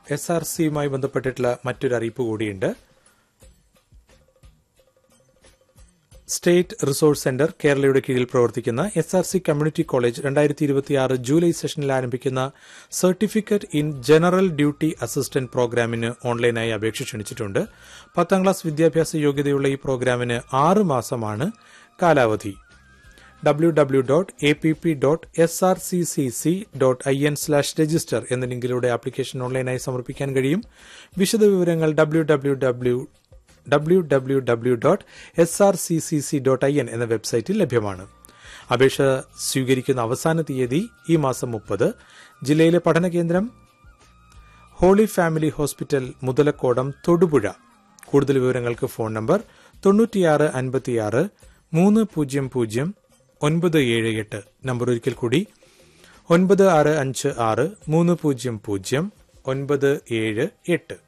S R സിയുമായി ബന്ധപ്പെട്ടിട്ടുള്ള മറ്റൊരു അറിയിപ്പ് കൂടിയുണ്ട് സ്റ്റേറ്റ് റിസോഴ്സ് സെന്റർ കേരളയുടെ കീഴിൽ പ്രവർത്തിക്കുന്ന S R C community college രണ്ടായിരത്തി ഇരുപത്തിയാറ് ജൂലൈ സെഷനിൽ ആരംഭിക്കുന്ന certificate in general duty assistant പ്രോഗ്രാമിന് ഓൺലൈനായി അപേക്ഷ ക്ഷണിച്ചിട്ടുണ്ട് പത്താം ക്ലാസ് വിദ്യാഭ്യാസ യോഗ്യതയുള്ള ഈ പ്രോഗ്രാമിന് ആറ് മാസമാണ് കാലാവധി W W dot A P P dot S R C C C dot I N slash register എന്ന ലിങ്കിലൂടെ ആപ്ലിക്കേഷൻ ഓൺലൈനായി സമർപ്പിക്കാൻ കഴിയും വിശദവിവരങ്ങൾ W W W W W W dot S R C C C dot I N എന്ന വെബ്സൈറ്റിൽ ലഭ്യമാണ് അപേക്ഷ സ്വീകരിക്കുന്ന അവസാന തീയതി ഈ മാസം മുപ്പത് ജില്ലയിലെ പഠനകേന്ദ്രം holy family hospital Muthalakodam Thodupuzha കൂടുതൽ വിവരങ്ങൾക്ക് ഫോൺ നമ്പർ തൊണ്ണൂറ്റിയാറ് അൻപത്തിയാറ് മൂന്ന് പൂജ്യം പൂജ്യം ഒൻപത് ഏഴ് എട്ട് നമ്പർ ഒരിക്കൽ കൂടി ഒൻപത് ആറ് അഞ്ച് ആറ് മൂന്ന് പൂജ്യം പൂജ്യം ഒൻപത് ഏഴ് എട്ട്